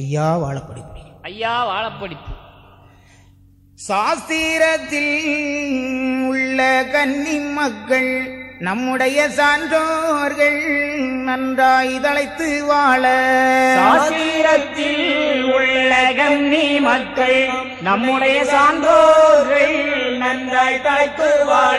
ஐயா வாழப்படி ஐயா வாழப்படிப்பு சாஸ்திரத்தில் உள்ள கன்னி மக்கள் நம்முடைய சான்றோர்கள் நன்றாய் தழைத்து வாழ சாஸ்திரத்தில் உள்ள கன்னி மக்கள் நம்முடைய சான்றோர்கள் நன்றாய் தலைத்து வாழ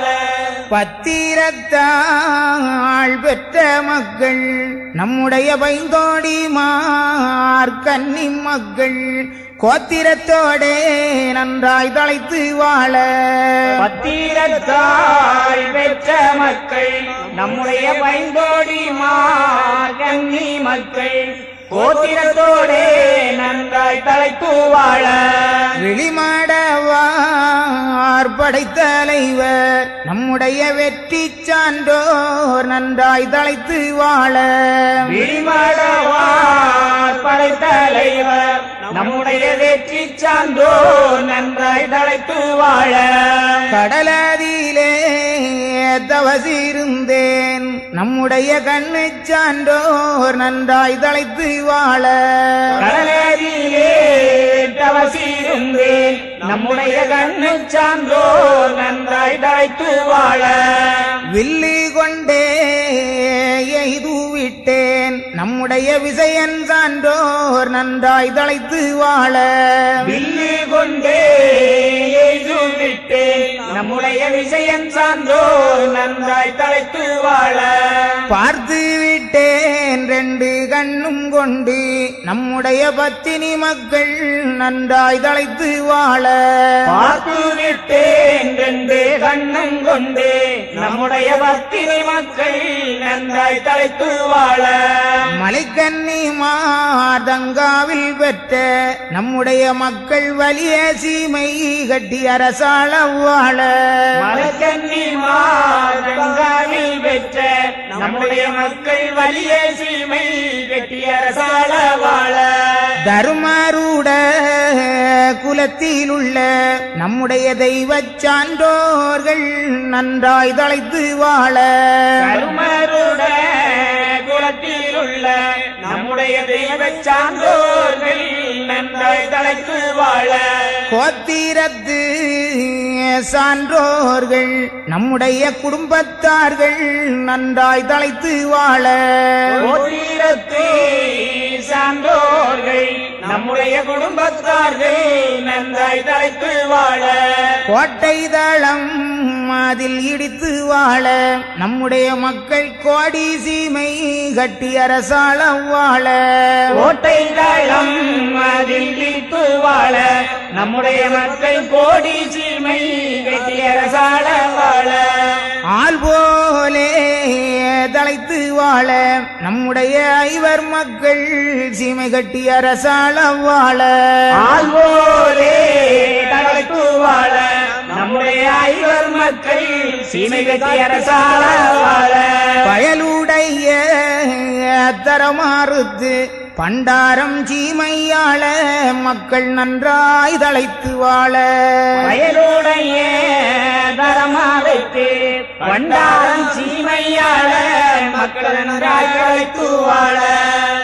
பத்திரத்தாள் பெற்ற மக்கள் நம்முடைய பைந்தோடி மார்க்கன்னி மக்கள் கோத்திரத்தோடே நன்றாய் தழைத்து வாழ பத்திரத்தாய் பெற்ற மக்கள் நம்முடைய பைந்தோடி கன்னி மக்கள் கோத்திரத்தோடே நன்றாய் தலைத்து வாழ வெளிமாடவார் படைத்தலைவர் நம்முடைய வெற்றி சான்றோர் நன்றாய் தழைத்து வாழ விரிமடவார் படைத்தலைவர் நம்முடைய வெற்றி சான்றோர் நன்றாய் தலைத்து வாழ கடலதிலே தவசிருந்தேன் நம்முடைய கண்ணு சான்றோர் நன்றாய் தழைத்து வாழ கடலரிலே தவசிருந்தேன் நம்முடைய கண்ணு சான்றோர் நன்றாய் தலைத்து வாழ வில்லி கொண்டே எய்து விட்டேன் நம்முடைய விசயன் சான்றோர் நன்றாய் தழைத்து வாழ வில்லு கொண்டே எய்து விட்டேன் நம்முடைய விஷயம் சான்றோர் நன்றாய் தலைத்து வாழ பார்த்து விட்டேன் ரெண்டு கண்ணும் கொண்டு நம்முடைய பத்தினி மக்கள் நன்றாய் தழைத்து வாழ பார்த்து விட்டேன் ரெண்டு கண்ணம் கொண்டு நம்முடைய பக்தினி மக்கள் நன்றாய் தலைத்து வாழ மலைக்கன்னி மாதங்காவில் பெற்ற நம்முடைய மக்கள் வலிய சீமை கட்டி அரசாள வாழ மலக்கன்னி மாதங்காவில் பெற்ற நம்முடைய மக்கள் வலிய சீமை கட்டிய அரசாள வாழ தருமருட குலத்தில் உள்ள நம்முடைய தெய்வச் சான்றோர்கள் நன்றாய் தழைத்து வாழ கருமருட குலத்தில் உள்ள நம்முடைய தெய்வ சான்றோர்கள் நன்றாய் தலைத்து வாழ கோத்திரத்து சான்றோர்கள் நம்முடைய குடும்பத்தார்கள் நன்றாய் தழைத்து வாழ கோத்திரத்து சான்றோர்கள் நம்முடைய குடும்பத்தார்கள் நன்றாய் தலைத்து வாழ கோட்டை தளம் அதில் இடித்து வாழ நம்முடைய மக்கள் கோடி சீமை கட்டி அரசாள வாழ கோட்டை தளம் அதில் இடித்து வாழ நம்முடைய மக்கள் கோடி சீமை கட்டிய அரசாள வாழ ஆள் போலே தழைத்து வாழ நம்முடைய ஐவர் மக்கள் சீமை கட்டி அரசாள வாழ ஆள்வோரே தலைத்து வாழ நம்முடைய ஐவர் மக்கள் சீமை கட்டி அரசாள வாழ பயலுடைய தரமாறுத்து பண்டாரம் சீமையாள மக்கள் நன்றாய் தழைத்து வாழ வயலுடைய தரமாவைத்து பண்டாரம் சீமையாள மக்கள் நன்றாய் தலைத்து வாழ